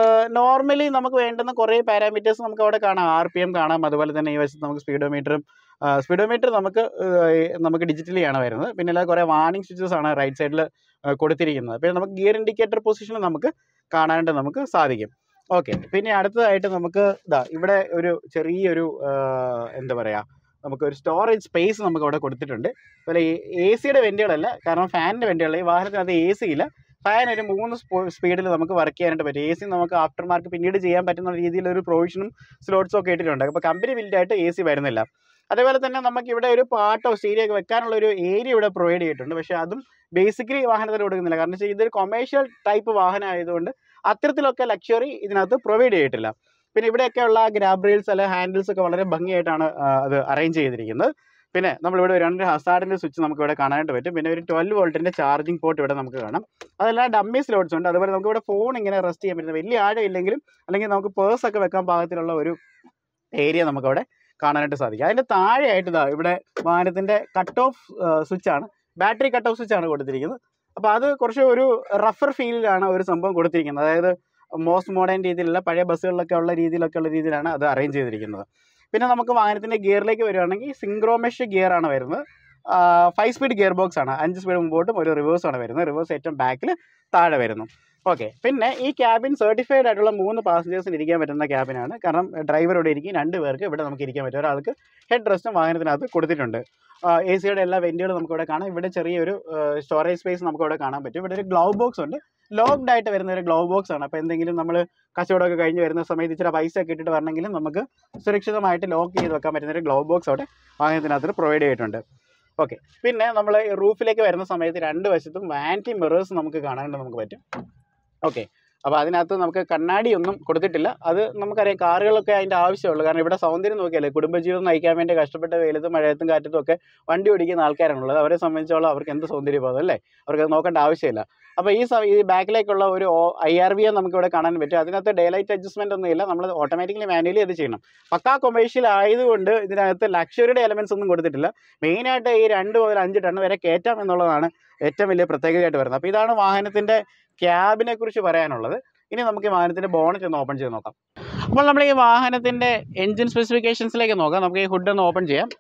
നോർമലി നമുക്ക് വേണ്ടുന്ന കുറേ പാരാമീറ്റേഴ്സ് നമുക്ക് അവിടെ കാണാം ആർ പി എം കാണാം അതുപോലെ തന്നെ ഈ വശത്ത് നമുക്ക് സ്പീഡോമീറ്ററും സ്പീഡോമീറ്റർ നമുക്ക് ആ, ഈ നമുക്ക് ഡിജിറ്റലി ആണ് വരുന്നത് പിന്നെ അല്ലാതെ കുറേ വാർണിംഗ് സ്വിച്ചസ് ആണ് റൈറ്റ് സൈഡിൽ കൊടുത്തിരിക്കുന്നത് പിന്നെ നമുക്ക് ഗിയർ ഇൻഡിക്കേറ്റർ പൊസിഷൻ നമുക്ക് കാണാനായിട്ട് നമുക്ക് സാധിക്കും ഓക്കെ പിന്നെ അടുത്തതായിട്ട് നമുക്ക് ഇതാ ഇവിടെ ഒരു ചെറിയൊരു ആ, എന്താ പറയുക നമുക്ക് ഒരു സ്റ്റോറേജ് സ്പേസ് നമുക്ക് അവിടെ കൊടുത്തിട്ടുണ്ട് അതുപോലെ എ സിയുടെ വെൻറ്റുകളല്ല കാരണം ഫാനിൻ്റെ വെൻറ്റുകൾ ഈ വാഹനത്തിനകത്ത് എ സി ഇല്ല ഫാൻ ഒരു മൂന്ന് സ്പീഡിൽ നമുക്ക് വർക്ക് ചെയ്യാനായിട്ട് പറ്റും എ സി നമുക്ക് ആഫ്റ്റർ മാർക്ക് പിന്നീട് ചെയ്യാൻ പറ്റുന്ന രീതിയിലൊരു പ്രൊവിഷനും സ്ലോട്ട്സും ഒക്കെ ഇട്ടിട്ടുണ്ട് അപ്പോൾ കമ്പനി ബിൽഡായിട്ട് എ സി വരുന്നില്ല അതേപോലെ തന്നെ നമുക്ക് ഇവിടെ ഒരു പാട്ടോ സ്റ്റീരിയോ ഒക്കെ വെക്കാനുള്ള ഒരു ഏരിയ ഇവിടെ പ്രൊവൈഡ് ചെയ്തിട്ടുണ്ട് പക്ഷേ അതും ബേസിക്കലി വാഹനത്തിൽ കൊടുക്കുന്നില്ല കാരണം വെച്ചാൽ ഇതൊരു കൊമേഴ്ഷ്യൽ ടൈപ്പ് വാഹനം ആയതുകൊണ്ട് അത്തരത്തിലൊക്കെ ലക്ഷറി ഇതിനകത്ത് പ്രൊവൈഡ് ചെയ്തിട്ടില്ല പിന്നെ ഇവിടെയൊക്കെ ഉള്ള ഗ്രാബ് റെയിൽസ് അല്ലെ ഹാൻഡിൽസ് ഒക്കെ വളരെ ഭംഗിയായിട്ടാണ് ആ, അത് അറേഞ്ച് ചെയ്തിരിക്കുന്നത് പിന്നെ നമ്മളിവിടെ രണ്ട് ഹസാർഡിൻ്റെ സ്വിച്ച് നമുക്ക് ഇവിടെ കാണാനായിട്ട് പറ്റും പിന്നെ ഒരു ട്വൽവ് വോൾട്ടിൻ്റെ ചാർജിങ് പോർട്ട് ഇവിടെ നമുക്ക് കാണാം അതെല്ലാം ഡമ്മി സ്ലോട്ട്സ് ഉണ്ട് അതുപോലെ നമുക്ക് ഇവിടെ ഫോൺ ഇങ്ങനെ റെസ്റ്റ് ചെയ്യാൻ പറ്റുന്നത് വലിയ ആഴം ഇല്ലെങ്കിലും അല്ലെങ്കിൽ നമുക്ക് പേഴ്സ് ഒക്കെ വെക്കാൻ പാകത്തിലുള്ള ഒരു ഏരിയ നമുക്കവിടെ കാണാനായിട്ട് സാധിക്കും അതിൻ്റെ താഴെയായിട്ട് ഇതാ ഇവിടെ വാഹനത്തിൻ്റെ കട്ട് ഓഫ് സ്വിച്ച് ആണ് ബാറ്ററി കട്ട് ഓഫ് സ്വിച്ച് ആണ് കൊടുത്തിരിക്കുന്നത് അപ്പോൾ അത് കുറച്ച് ഒരു റഫർ ഫീലിലാണ് ഒരു സംഭവം കൊടുത്തിരിക്കുന്നത് അതായത് മോസ്റ്റ് മോഡേൺ രീതിയിലുള്ള പഴയ ബസ്സുകളിലൊക്കെ ഉള്ള രീതിയിലൊക്കെ ഉള്ള രീതിയിലാണ് അത് അറേഞ്ച് ചെയ്തിരിക്കുന്നത് പിന്നെ നമുക്ക് വാഹനത്തിൻ്റെ ഗിയറിലേക്ക് വരുവാണെങ്കിൽ സിങ്ക്രോമെഷ് ഗിയർ ആണ് വരുന്നത് ഫൈവ് സ്പീഡ് ഗിയർ ബോക്സ് ആണ് അഞ്ച് സ്പീഡ് മുമ്പോട്ടും ഒരു റിവേഴ്സ് ആണ് വരുന്നത് റിവേഴ്സ് ഏറ്റവും ബാക്കിൽ താഴെ വരുന്നു ഓക്കെ പിന്നെ ഈ ക്യാബിൻ സർട്ടിഫൈഡ് ആയിട്ടുള്ള മൂന്ന് പാസഞ്ചേഴ്സിന് ഇരിക്കാൻ പറ്റുന്ന ക്യാബിനാണ് കാരണം ഡ്രൈവർ ഇവിടെ ഇരിക്കും രണ്ട് പേർക്ക് ഇവിടെ നമുക്ക് ഇരിക്കാൻ പറ്റും ഒരാൾക്ക് ഹെഡ് റെസ്റ്റും വാഹനത്തിനകത്ത് കൊടുത്തിട്ടുണ്ട് എ സിയുടെ എല്ലാ വെൻറ്റുകളും നമുക്ക് ഇവിടെ കാണാം ഇവിടെ ചെറിയൊരു സ്റ്റോറേജ് സ്പേസ് നമുക്ക് ഇവിടെ കാണാൻ പറ്റും ഇവിടെ ഒരു ഗ്ലൗ ബോക്സ് ഉണ്ട് ലോക്ക്ഡ് ആയിട്ട് വരുന്ന ഒരു ഗ്ലൗ ബോക്സ് ആണ് അപ്പോൾ എന്തെങ്കിലും നമ്മൾ കച്ചവടമൊക്കെ കഴിഞ്ഞ് വരുന്ന സമയത്ത് ഇച്ചിരി പൈസ ഒക്കെ ഇട്ടിട്ട് വരണമെങ്കിലും നമുക്ക് സുരക്ഷിതമായിട്ട് ലോക്ക് ചെയ്ത് വെക്കാൻ പറ്റുന്ന ഒരു ഗ്ലൗ ബോക്സ് അവിടെ വാഹനത്തിനകത്ത് പ്രൊവൈഡ് ചെയ്തിട്ടുണ്ട് ഓക്കെ പിന്നെ നമ്മൾ റൂഫിലേക്ക് വരുന്ന സമയത്ത് രണ്ട് വശത്തും വാൻറ്റി മിറേഴ്സ് നമുക്ക് കാണാനായിട്ട് നമുക്ക് പറ്റും ഓക്കെ അപ്പോൾ അതിനകത്ത് നമുക്ക് കണ്ണാടി ഒന്നും കൊടുത്തിട്ടില്ല അത് നമുക്കറിയാം കാറുകളൊക്കെ അതിൻ്റെ ആവശ്യമുള്ളൂ കാരണം ഇവിടെ സൗന്ദര്യം നോക്കിയാലേ കുടുംബജീവിതം നയിക്കാൻ വേണ്ടി കഷ്ടപ്പെട്ട വെയിലത്തും മഴയത്തും കാറ്റത്തും ഒക്കെ വണ്ടി ഓടിക്കുന്ന ആൾക്കാരാണുള്ളത് അവരെ സംബന്ധിച്ചോളം അവർക്ക് എന്ത് സൗന്ദര്യബോധം അല്ലേ അവർക്ക് അത് നോക്കേണ്ട ആവശ്യമില്ല അപ്പോൾ ഈ സ- ഈ ബാക്കിലേക്കുള്ള ഒരു ഐ ആർ വി നമുക്ക് ഇവിടെ കാണാൻ പറ്റും അതിനകത്ത് ഡേ ലൈറ്റ് അഡ്ജസ്റ്റ്മെന്റ് ഒന്നും ഇല്ല നമ്മൾ ഓട്ടോമാറ്റിക്കലി മാനുവലി അത് ചെയ്യണം പക്കാ കൊമേഴ്ഷ്യൽ ആയതുകൊണ്ട് ഇതിനകത്ത് ലക്ഷറിയുടെ എലമെന്റ്സ് ഒന്നും കൊടുത്തിട്ടില്ല മെയിനായിട്ട് ഈ രണ്ട് മുതൽ അഞ്ച് ടൺ വരെ കയറ്റാം എന്നുള്ളതാണ് ഏറ്റവും വലിയ പ്രത്യേകതയായിട്ട് വരുന്നത് അപ്പോൾ ഇതാണ് വാഹനത്തിൻ്റെ ക്യാബിനെ കുറിച്ച് പറയാനുള്ളത് ഇനി നമുക്ക് ഈ വാഹനത്തിൻ്റെ ബോണറ്റ് ഒന്ന് ഓപ്പൺ ചെയ്ത് നോക്കാം അപ്പോൾ നമ്മൾ ഈ വാഹനത്തിൻ്റെ എൻജിൻ സ്പെസിഫിക്കേഷൻസിലേക്ക് നോക്കാം നമുക്ക് ഈ ഹുഡ് ഒന്ന് ഓപ്പൺ ചെയ്യാം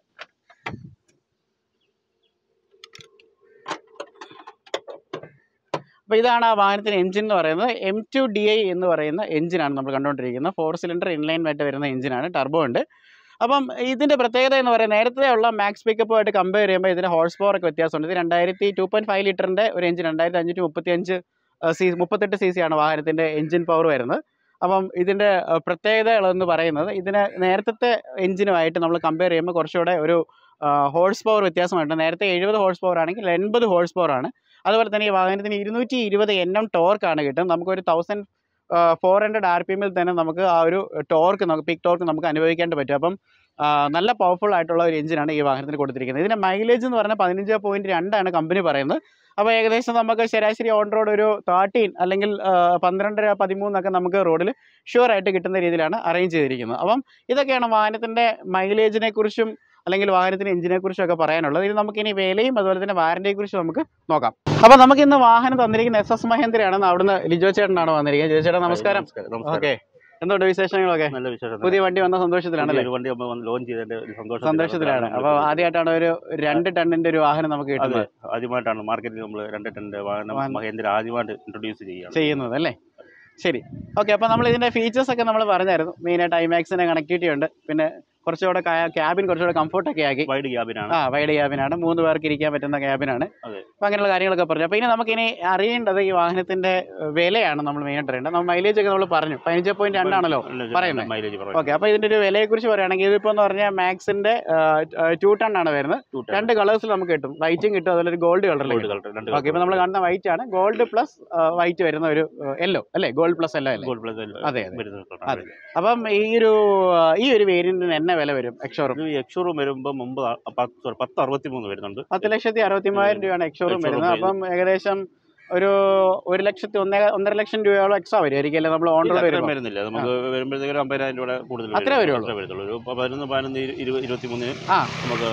അപ്പോൾ ഇതാണ് ആ വാഹനത്തിൻ്റെ എഞ്ചിൻ എന്ന് പറയുന്നത് എം ടു ഡി ഐ എന്ന് പറയുന്ന എഞ്ചിനാണ് നമ്മൾ കണ്ടുകൊണ്ടിരിക്കുന്നത് ഫോർ സിലിണ്ടർ ഇൻലൈൻ ആയിട്ട് വരുന്ന എഞ്ചിനാണ് ടർബോ ഉണ്ട് അപ്പം ഇതിൻ്റെ പ്രത്യേകത എന്ന് പറയുന്നത് നേരത്തെ ഉള്ള മാക്സ് പിക്കപ്പുമായിട്ട് കമ്പയർ ചെയ്യുമ്പോൾ ഇതിൻ്റെ ഹോഴ്സ് പവർ ഒക്കെ വ്യത്യാസമുണ്ട് ഇത് രണ്ടായിരത്തി ടു പോയിൻറ്റ് ഫൈവ് ലിറ്ററിൻ്റെ ഒരു എഞ്ചിൻ രണ്ടായിരത്തി അഞ്ഞൂറ്റി മുപ്പത്തി അഞ്ച് സി മുപ്പത്തെട്ട് സി സി ആണ് വാഹനത്തിൻ്റെ എഞ്ചിൻ പവർ വരുന്നത് അപ്പം ഇതിൻ്റെ അഹ്, പ്രത്യേകതകളെന്ന് പറയുന്നത് ഇതിന് നേരത്തെ എഞ്ചിനുമായിട്ട് നമ്മൾ കമ്പയർ ചെയ്യുമ്പോൾ കുറച്ചുകൂടെ ഒരു ഹോഴ്സ് പവർ വ്യത്യാസമുണ്ട് നേരത്തെ എഴുപത് ഹോഴ്സ് പവർ ആണെങ്കിൽ എൺപത് ഹോഴ്സ് പവർ ആണ് അതുപോലെ തന്നെ ഈ വാഹനത്തിന് ഇരുന്നൂറ്റി ഇരുപത് എൻ എം ടോർക്കാണ് കിട്ടും നമുക്കൊരു thousand four hundred R P എമ്മിൽ തന്നെ നമുക്ക് ആ ഒരു ടോർക്ക് നമുക്ക് പിക് ടോർക്ക് നമുക്ക് അനുഭവിക്കേണ്ടി പറ്റും അപ്പം ആ, നല്ല പവർഫുൾ ആയിട്ടുള്ള ഒരു എഞ്ചിനാണ് ഈ വാഹനത്തിന് കൊടുത്തിരിക്കുന്നത് ഇതിൻ്റെ മൈലേജ് എന്ന് പറഞ്ഞാൽ പതിനഞ്ച് പോയിൻറ്റ് രണ്ടാണ് കമ്പനി പറയുന്നത് അപ്പോൾ ഏകദേശം നമുക്ക് ശരാശരി ഓൺ റോഡ് ഒരു തേർട്ടീൻ അല്ലെങ്കിൽ ആ, പന്ത്രണ്ടര പതിമൂന്നൊക്കെ നമുക്ക് റോഡിൽ ഷുവർ ആയിട്ട് കിട്ടുന്ന രീതിയിലാണ് അറേഞ്ച് ചെയ്തിരിക്കുന്നത് അപ്പം ഇതൊക്കെയാണ് വാഹനത്തിൻ്റെ മൈലേജിനെ കുറിച്ചും അല്ലെങ്കിൽ വാഹനത്തിൻ്റെ എഞ്ചിനെ കുറിച്ചും ഒക്കെ പറയാനുള്ളത് ഇത് നമുക്കിനി വിലയും അതുപോലെ തന്നെ വാറൻറ്റിയെ കുറിച്ച് നമുക്ക് നോക്കാം അപ്പോൾ നമുക്ക് ഇന്ന് വാഹനം തന്നിരിക്കുന്ന എസ് എസ് മഹേന്ദ്രയാണ് അവിടുന്ന് ലിജോ ചേട്ടനാണ് വന്നിരിക്കുന്നത് ലിജോ ചേട്ടൻ നമസ്കാരം നമസ്കാരം ഓക്കെ എന്തുകൊണ്ട് വിശേഷങ്ങളൊക്കെ നല്ല വിശേഷം പുതിയ വണ്ടി വന്ന സന്തോഷത്തിലാണല്ലേ ഒരു വണ്ടി നമ്മൾ ലോഞ്ച് ചെയ്തതിന്റെ ഒരു സന്തോഷം സന്തോഷത്തിലാണ് അപ്പോൾ ആദ്യമായിട്ടാണ് ഒരു രണ്ട് ടണ്ണിന്റെ ഒരു വാഹനം നമുക്ക് അതെ കിട്ടുന്നത് ആദ്യമായിട്ടാണ് മാർക്കറ്റിൽ നമ്മൾ രണ്ട് ടെന്റ് വാഹനം വാഹനം. മഹേന്ദ്ര ആദ്യമായിട്ട് ഇൻട്രൊഡ്യൂസ് ചെയ്യുകയാണ് ചെയ്യുന്നത് അല്ലേ ശരി ഓക്കെ അപ്പോൾ നമ്മൾ ഇതിന്റെ ഫീച്ചേഴ്സ് ഒക്കെ നമ്മൾ പറഞ്ഞായിരുന്നു മെയിനായിട്ട് ഐമാക്സിന്റെ കണക്ടിവിറ്റി ഉണ്ട് പിന്നെ കുറച്ചുകൂടെ ക്യാബിൻ കുറച്ചുകൂടെ comfort ഒക്കെ ആക്കി വൈഡ് ക്യാബിനാണ് ആ വൈഡ് ക്യാബിനാണ് മൂന്ന് പേർക്ക് ഇരിക്കാൻ പറ്റുന്ന ക്യാബിനാണ് അതെ. അപ്പോൾ അങ്ങനെയുള്ള കാര്യങ്ങളൊക്കെ പറഞ്ഞു അപ്പോൾ ഇനി നമുക്കിനി അറിയേണ്ടത് ഈ വാഹനത്തിന്റെ ഏഹ്, വിലയാണ് നമ്മൾ മെയിനായിട്ട് അറിയേണ്ടത് നമ്മൾ മൈലേജ് ഒക്കെ നമ്മൾ പറഞ്ഞു പതിനഞ്ച് പോയിന്റ് രണ്ടാണല്ലോ പറയുന്നത്. മൈലേജ് ഓക്കെ അപ്പോൾ ഇതിന്റെ ഒരു വിലയെ കുറിച്ച് പറയുകയാണെങ്കിൽ ഇതിപ്പോൾ എന്ന് പറഞ്ഞാൽ മാക്സിന്റെ ടു ടൺ ആണ് വരുന്നത് രണ്ട് കളേഴ്സിൽ നമുക്ക് കിട്ടും വൈറ്റും കിട്ടും അതുപോലെ ഒരു ഗോൾഡ് കളറിൽ കിട്ടും ഓക്കെ ഇപ്പോൾ നമ്മൾ കാണുന്ന വൈറ്റ് ആണ് ഗോൾഡ് പ്ലസ് വൈറ്റ് വരുന്ന ഒരു യെല്ലോ അല്ലേ ഗോൾഡ് പ്ലസ് യെല്ലോ അല്ലേ ഗോൾഡ് പ്ലസ് അതെ, അതെ. അപ്പം ഈ ഒരു ആ, ഈ ഒരു വേരിയന്റിന് എന്നെ വില വരും എക്സോറും ഇത് എക്സോറും വരുമ്പോൾ മുമ്പ് ആ- പത്ത് sorry, പത്ത് അറുപത്തി മൂന്ന് വരുന്നുണ്ട് പത്ത് ലക്ഷത്തി അറുപത്തി മൂവായിരം രൂപയാണ് എക്സോറും Exorum വരുന്നത് അപ്പം ഏകദേശം ഒരു ഒരു ലക്ഷത്തി ഒന്നേ ഒന്നര ലക്ഷം രൂപയോളം എക്സ്ട്രാ വരുമായിരിക്കും അല്ലേ നമ്മൾ ഓൺ ഇല്ല, റോഡ് അത്രയും വരുമ്പോൾ വരുന്നില്ല നമുക്ക് വരുമ്പോഴത്തേക്ക് ഒരു അമ്പതിനായിരം രൂപ കൂടുതൽ അത്രേ വരും. വരുള്ളൂ? അത്രേ വരുള്ളൂ ഒരു പതിനൊന്ന് പതിനൊന്ന് ഇരു- ഇരുപത് ഇരുപത്തി മൂന്നിന് ആ. നമുക്ക്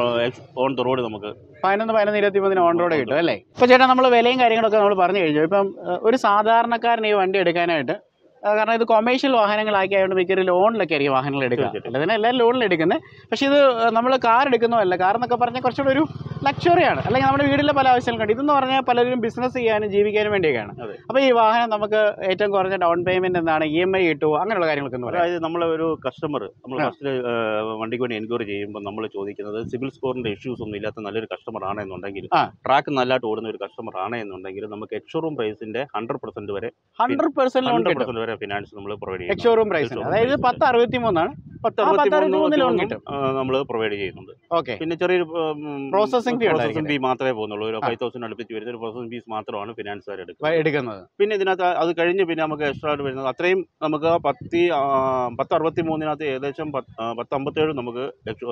ഓൺ ദ റോഡ് നമുക്ക് പതിനൊന്ന് പതിനൊന്ന് ഇരുപത്തി മൂന്നിന് ഓൺ റോഡ് കിട്ടും അല്ലേ ഇപ്പോൾ ചേട്ടാ നമ്മൾ വിലയും കാര്യങ്ങളൊക്കെ നമ്മൾ പറഞ്ഞു കഴിഞ്ഞു ഇപ്പം ആ, ഒരു സാധാരണക്കാരൻ ഈ വണ്ടി എടുക്കാനായിട്ട് ആ, കാരണം ഇത് കൊമേഴ്ഷ്യൽ വാഹനങ്ങളാക്കി ആയതുകൊണ്ട് മിക്കവരും ലോണിലൊക്കെ ആയിരിക്കും വാഹനങ്ങൾ എടുക്കുക തീർച്ചയായിട്ടും. അല്ലാതെ എല്ലാവരും ലോണിൽ എടുക്കുന്നത് പക്ഷേ ഇത് നമ്മൾ കാർ എടുക്കുന്നതല്ല കാർ എന്നൊക്കെ പറഞ്ഞാൽ കുറച്ചുകൂടെ ഒരു ലക്ഷറിയാണ് അല്ലെങ്കിൽ നമ്മുടെ വീട്ടിലെ പല ആവശ്യങ്ങളുണ്ട് ഇതെന്ന് പറഞ്ഞാൽ പലരും ബിസിനസ് ചെയ്യാനും ജീവിക്കാനും വേണ്ടിയൊക്കെയാണ് അതെ. അപ്പോൾ ഈ വാഹനം നമുക്ക് ഏറ്റവും കുറഞ്ഞ ഡൗൺ പേയ്മെന്റ് എന്താണ് ഇ എം ഐ കിട്ടുമോ അങ്ങനെയുള്ള കാര്യങ്ങളൊക്കെ ഒന്ന് പറയാം അതായത് നമ്മളെ ഒരു കസ്റ്റമർ നമ്മൾ ആ. ഫസ്റ്റ് വണ്ടിക്ക് വേണ്ടി എൻക്വയറി ചെയ്യുമ്പോൾ നമ്മൾ ചോദിക്കുന്നത് സിവിൽ സ്കോറിന്റെ ഇഷ്യൂസ് ഒന്നും ഇല്ലാത്ത നല്ലൊരു കസ്റ്റമർ ആണെന്നുണ്ടെങ്കിൽ ആ. ട്രാക്ക് നല്ലതായിട്ട് ഓടുന്ന ഒരു കസ്റ്റമർ ആണെന്നുണ്ടെങ്കിൽ നമുക്ക് എക്സ്ഷോറൂം പ്രൈസിന്റെ ഹൺഡ്രഡ് പെർസെന്റ് വരെ ഹൺഡ്രഡ് പെർസെന്റ് ലോൺ ഹൺഡ്രഡ് കിട്ടും പെർസെന്റ് വരെ ഫിനാൻസ് നമ്മൾ പ്രൊവൈഡ് ചെയ്യുന്നു എക്സോറൂം പ്രൈസിന് Showroom അതായത് price. പത്ത് അറുപത്തി മൂന്നാണ് പത്ത് ആ, അറുപത്തി പത്ത് അറുപത്തി മൂന്ന് മൂന്ന് ലോൺ ദിവസം നമ്മൾ പ്രൊവൈഡ് ചെയ്യുന്നുണ്ട് ഓക്കെ പിന്നെ ചെറിയൊരു Processing fee പ്രോസസിംഗ് ഉണ്ടായിരിക്കും. ഫീ മാത്രമേ പോകുന്നുള്ളൂ ഒരു ആ. ഫൈവ് തൗസൻഡ് അടുപ്പിച്ച് വരുന്ന ഒരു പ്രോസസിംഗ് ഫീസ് മാത്രമാണ് ഫിനാൻസുകാർ എടുക്കുന്നത് എടുക്കുന്നത് പിന്നെ ഇതിനകത്ത് അത് കഴിഞ്ഞ് പിന്നെ നമുക്ക് എക്സ്ട്രാ ആയിട്ട് വരുന്നത് അത്രയും നമുക്ക് പത്തി ആ, പത്ത് അറുപത്തി മൂന്നിനകത്ത് ഏകദേശം പത്ത് ആ, പത്ത് അമ്പത്തേഴ് നമുക്ക്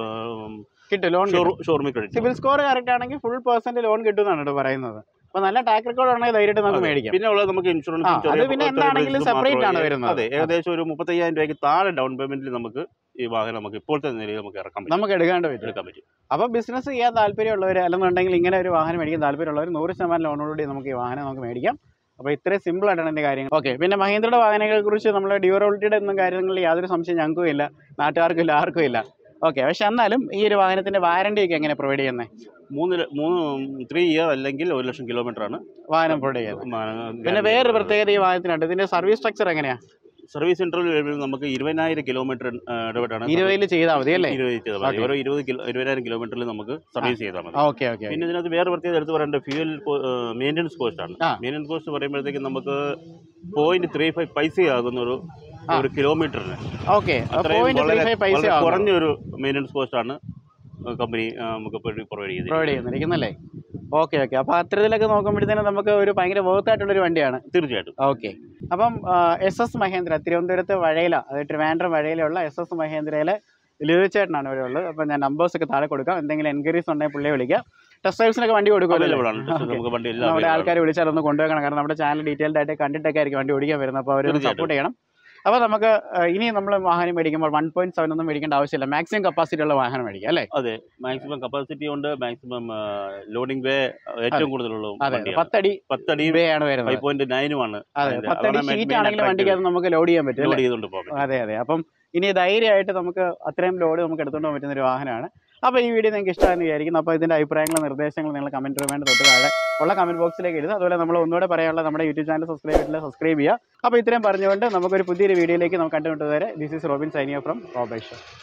കിട്ടും ലോൺ കിട്ടും ഷോറൂമിൽ ക്രെഡിറ്റ് സിബിൽ സ്കോർ കറക്റ്റ് ആണെങ്കിൽ ഫുൾ പേഴ്സന്റ് ലോൺ കിട്ടുമെന്നാണ് ഇവിടെ പറയുന്നത് അപ്പൊ നല്ല ടാക്ക് റെക്കോർഡ് ആണെങ്കിൽ ധൈര്യമായിട്ട് നമുക്ക് മേടിക്കാം പിന്നെ ഉള്ളത് നമുക്ക് ഇൻഷുറൻസ് ആ, അത് പിന്നെ എന്താണെങ്കിലും separate ആണ് വരുന്നത്. അതെ ഏകദേശം ഒരു മുപ്പത്തയ്യായിരം രൂപയ്ക്ക് താഴെ ഡൗൺ പേയ്മെന്റിൽ നമുക്ക് ഈ വാഹനം നമുക്ക് ഇപ്പോഴത്തെ നിലയിൽ നമുക്ക് ഇറക്കാൻ പറ്റും നമുക്ക് എടുക്കാണ്ട് പറ്റും എടുക്കാൻ പറ്റും അപ്പൊ ബിസിനസ് ചെയ്യാൻ താല്പര്യമുള്ളവർ അല്ലെന്നുണ്ടെങ്കിൽ ഇങ്ങനെ ഒരു വാഹനം മേടിക്കാൻ താല്പര്യമുള്ളവർ നൂറ് ശതമാനം ലോണോടുകൂടി നമുക്ക് ഈ വാഹനം നമുക്ക് മേടിക്കാം അപ്പോൾ ഇത്രയും സിമ്പിൾ ആയിട്ടാണ് എൻ്റെ കാര്യങ്ങൾ ഓക്കെ പിന്നെ മഹീന്ദ്രയുടെ വാഹനങ്ങളെ കുറിച്ച് നമ്മുടെ ഡ്യൂറബിലിറ്റിയുടെ ഒന്നും കാര്യങ്ങളിൽ യാതൊരു സംശയം ഞങ്ങൾക്കും ഇല്ല നാട്ടുകാർക്കും ഇല്ല ആർക്കും ഇല്ല ഓക്കെ പക്ഷെ എന്നാലും ഈ ഒരു വാഹനത്തിന്റെ വാറണ്ടി ഒക്കെ എങ്ങനെ പ്രൊവൈഡ് ചെയ്യുന്നത് മൂന്ന് ല- മൂന്ന് ത്രീ ഇയർ അല്ലെങ്കിൽ ഒരു ലക്ഷം കിലോമീറ്റർ ആണ് വാഹനം പ്രൊവൈഡ് ചെയ്യുന്നത് മാ- പിന്നെ വേറൊരു പ്രത്യേകത ഈ വാഹനത്തിനുണ്ട് ഇതിന്റെ സർവീസ് സ്ട്രക്ചർ എങ്ങനെയാ സർവീസ് ഇന്റർവ്യൂ വരുമ്പോൾ നമുക്ക് ഇരുപതിനായിരം കിലോമീറ്റർ ഇടപെട്ടാണ് ഇരുപതിൽ ചെയ്താൽ മതി അല്ലേ ഇരുപത് ചെയ്താൽ മതി Okay. ഓരോ ഇരുപത് കിലോ ഇരുപതിനായിരം കിലോമീറ്ററിൽ നമുക്ക് സർവീസ് ചെയ്താൽ മതി ഓക്കെ ഓക്കെ പിന്നെ ഇതിനകത്ത് വേറെ പ്രത്യേകത എടുത്ത് പറയേണ്ടത് ഫ്യൂൽ മെയിൻ്റനൻസ് കോസ്റ്റ് ആണ് ആ. മെയിൻ്റനൻസ് കോസ്റ്റ് പറയുമ്പോഴത്തേക്കും നമുക്ക് പോയിന്റ് ത്രീ ഫൈവ് പൈസയാകുന്ന ഒരു ആ. ഒരു കിലോമീറ്ററിന് ഓക്കെ അത്രയും പോയിന്റ് ത്രീ വളരെ ഫൈവ് പൈസ വളരെ കുറഞ്ഞൊരു മെയിൻ്റനൻസ് കോസ്റ്റ് ആണ് കമ്പനി നമുക്ക് പ്രൊവൈഡ് ചെയ്തത് പ്രൊവൈഡ് ചെയ്യുന്നിരിക്കുന്നല്ലേ ഓക്കെ ഓക്കെ അപ്പോൾ അത്തരത്തിലൊക്കെ നോക്കുമ്പോഴത്തേനും നമുക്ക് ഒരു ഭയങ്കര വർത്ത് ആയിട്ടുള്ളൊരു വണ്ടിയാണ് തീർച്ചയായിട്ടും ഓക്കെ അപ്പം എസ് എസ് മഹേന്ദ്ര തിരുവനന്തപുരത്ത് വഴയില അതായത് ട്രിവാൻഡ്രം വഴയിലുള്ള എസ് എസ് മഹേന്ദ്രയിലെ ലിവിച്ചേട്ടനാണ് ഇവിടെ ഉള്ളത് അപ്പം ഞാൻ നമ്പേഴ്സ് ഒക്കെ താഴെ കൊടുക്കാം എന്തെങ്കിലും എൻക്വയറീസ് ഉണ്ടെങ്കിൽ പുള്ളിയെ വിളിക്കാം ടെസ്റ്റ് ഡ്രൈവ്സിനൊക്കെ വണ്ടി കൊടുക്കുമല്ലോ അവൈലബിൾ ആണ് Okay. നമുക്ക് വണ്ടി എല്ലാം നമ്മുടെ available ആണ്. ആൾക്കാർ വിളിച്ചാൽ ഒന്ന് കൊണ്ടുവെക്കണം കാരണം നമ്മുടെ ചാനൽ ഡീറ്റെയിൽഡ് ആയിട്ട് കണ്ടിട്ടൊക്കെ ആയിരിക്കും വണ്ടി ഓടിക്കാൻ വരുന്നത് അപ്പോൾ അവർ തീർച്ചയായിട്ടും. സപ്പോർട്ട് ചെയ്യണം അപ്പോൾ നമുക്ക് ആ, ഇനി നമ്മൾ വാഹനം മേടിക്കുമ്പോൾ വൺ പോയിന്റ് സെവൻ ഒന്നും മേടിക്കേണ്ട ആവശ്യമില്ല മാക്സിമം കപ്പാസിറ്റി ഉള്ള വാഹനം മേടിക്കാം അല്ലേ അതെ മാക്സിമം കപ്പാസിറ്റി ഉണ്ട് മാക്സിമം ലോഡിംഗ് വേ ഏറ്റവും കൂടുതലുള്ള അതെ വണ്ടിയാണ് പത്തടി പത്തടി ബേ ആണ് വരുന്നത് ഫൈവ് പോയിന്റ് നയനുമാണ് അതെ അതിന്റെ- പത്തടി അതാണ് main ഷീറ്റ് ആണെങ്കിലും attractive. വണ്ടിക്ക് അത് നമുക്ക് ലോഡ് ചെയ്യാൻ പറ്റും ലോഡ് അല്ലേ? ചെയ്തുകൊണ്ട് പോകാം അതെ അതെ അപ്പം ഇനി ധൈര്യമായിട്ട് നമുക്ക് അത്രയും ലോഡ് നമുക്ക് എടുത്തുകൊണ്ട് പോകാൻ പറ്റുന്ന ഒരു വാഹനമാണ് അപ്പോൾ ഈ വീഡിയോ നിങ്ങൾക്ക് ഇഷ്ടമാണെന്ന് വിചാരിക്കുന്നു അപ്പോൾ ഇതിൻ്റെ അഭിപ്രായങ്ങളും നിർദ്ദേശങ്ങളും നിങ്ങൾ കമൻറ്റ് വേണ്ട തൊട്ട് താഴെ ഉള്ള കമൻറ്റ് ബോക്സിലേക്ക് എഴുതുക അതുപോലെ നമ്മൾ ഒന്നുകൂടെ പറയാനുള്ള നമ്മുടെ യൂട്യൂബ് ചാനൽ സബ്സ്ക്രൈബ് ചെയ്തില്ല സബ്സ്ക്രൈബ് ചെയ്യുക അപ്പോൾ ഇത്രയും പറഞ്ഞുകൊണ്ട് നമുക്കൊരു പുതിയൊരു വീഡിയോയിലേക്ക് നമുക്ക് കണ്ടുമുട്ടുന്നവരെ ദിസ് ഈസ് റോബിൻ സൈനിയ ഫ്രം റോബേഷ്